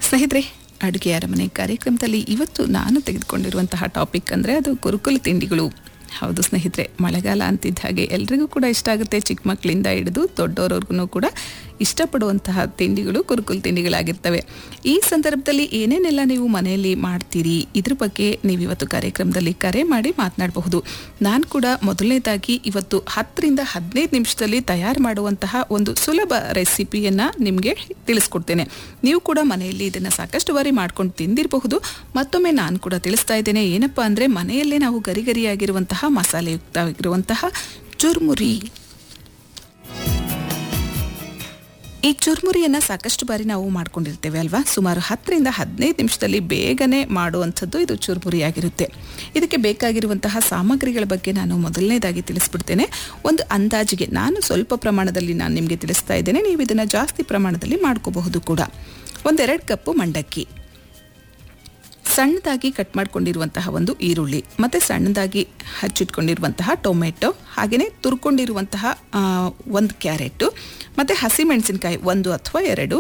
ಸ್ನೇಹಿತರೆ ಅಡುಗೆ ಅರಮನೆ ಕಾರ್ಯಕ್ರಮದಲ್ಲಿ ಇವತ್ತು ನಾನು ತೆಗೆದುಕೊಂಡಿರುವಂತಹ ಟಾಪಿಕ್ ಅಂದರೆ ಅದು ಕುರುಕುಲು ತಿಂಡಿಗಳು ಹೌದು ಸ್ನೇಹಿತರೆ ಮಳೆಗಾಲ ಅಂತಿದ್ದ ಹಾಗೆ ಎಲ್ರಿಗೂ ಕೂಡ ಇಷ್ಟ ಆಗುತ್ತೆ ಚಿಕ್ಕ ಮಕ್ಕಳಿಂದ ಹಿಡಿದು ದೊಡ್ಡವರವ್ರಿಗೂ ಕೂಡ ಇಷ್ಟಪಡುವಂತಹ ತಿಂಡಿಗಳು ಕುರುಕುಲು ತಿಂಡಿಗಳಾಗಿರ್ತವೆ ಈ ಸಂದರ್ಭದಲ್ಲಿ ಏನೇನೆಲ್ಲ ನೀವು ಮನೆಯಲ್ಲಿ ಮಾಡ್ತೀರಿ ಇದ್ರ ಬಗ್ಗೆ ನೀವು ಇವತ್ತು ಕಾರ್ಯಕ್ರಮದಲ್ಲಿ ಕರೆ ಮಾಡಿ ಮಾತನಾಡಬಹುದು ನಾನು ಕೂಡ ಮೊದಲನೇದಾಗಿ ಇವತ್ತು ಹತ್ತರಿಂದ ಹದಿನೈದು ನಿಮಿಷದಲ್ಲಿ ತಯಾರು ಮಾಡುವಂತಹ ಒಂದು ಸುಲಭ ರೆಸಿಪಿಯನ್ನು ನಿಮಗೆ ತಿಳಿಸ್ಕೊಡ್ತೇನೆ ನೀವು ಕೂಡ ಮನೆಯಲ್ಲಿ ಇದನ್ನು ಸಾಕಷ್ಟು ಬಾರಿ ಮಾಡ್ಕೊಂಡು ತಿಂದಿರಬಹುದು ಮತ್ತೊಮ್ಮೆ ನಾನು ಕೂಡ ತಿಳಿಸ್ತಾ ಇದ್ದೇನೆ ಏನಪ್ಪ ಅಂದರೆ ಮನೆಯಲ್ಲೇ ನಾವು ಗರಿಗರಿಯಾಗಿರುವಂತಹ ಮಸಾಲೆಯುಕ್ತವಾಗಿರುವಂತಹ ಚುರ್ಮುರಿ ಈ ಚುರ್ಮುರಿಯನ್ನು ಸಾಕಷ್ಟು ಬಾರಿ ನಾವು ಮಾಡ್ಕೊಂಡಿರ್ತೇವೆ ಅಲ್ವಾ ಸುಮಾರು ಹತ್ತರಿಂದ ಹದಿನೈದು ನಿಮಿಷದಲ್ಲಿ ಬೇಗನೆ ಮಾಡುವಂಥದ್ದು ಇದು ಚುರ್ಮುರಿ ಆಗಿರುತ್ತೆ ಇದಕ್ಕೆ ಬೇಕಾಗಿರುವಂತಹ ಸಾಮಗ್ರಿಗಳ ಬಗ್ಗೆ ನಾನು ಮೊದಲನೇದಾಗಿ ತಿಳಿಸ್ಬಿಡ್ತೇನೆ ಒಂದು ಅಂದಾಜಿಗೆ ನಾನು ಸ್ವಲ್ಪ ಪ್ರಮಾಣದಲ್ಲಿ ನಾನು ನಿಮಗೆ ತಿಳಿಸ್ತಾ ಇದ್ದೇನೆ ನೀವು ಇದನ್ನು ಜಾಸ್ತಿ ಪ್ರಮಾಣದಲ್ಲಿ ಮಾಡ್ಕೋಬಹುದು ಕೂಡ ಒಂದೆರಡು ಕಪ್ಪು ಮಂಡಕ್ಕಿ ಸಣ್ಣದಾಗಿ ಕಟ್ ಮಾಡ್ಕೊಂಡಿರುವಂತಹ ಒಂದು ಈರುಳ್ಳಿ ಮತ್ತು ಸಣ್ಣದಾಗಿ ಹಚ್ಚಿಟ್ಕೊಂಡಿರುವಂತಹ ಟೊಮೆಟೊ ಹಾಗೆಯೇ ತುರ್ಕೊಂಡಿರುವಂತಹ ಒಂದು ಕ್ಯಾರೆಟು ಮತ್ತು ಹಸಿಮೆಣಸಿನಕಾಯಿ ಒಂದು ಅಥವಾ ಎರಡು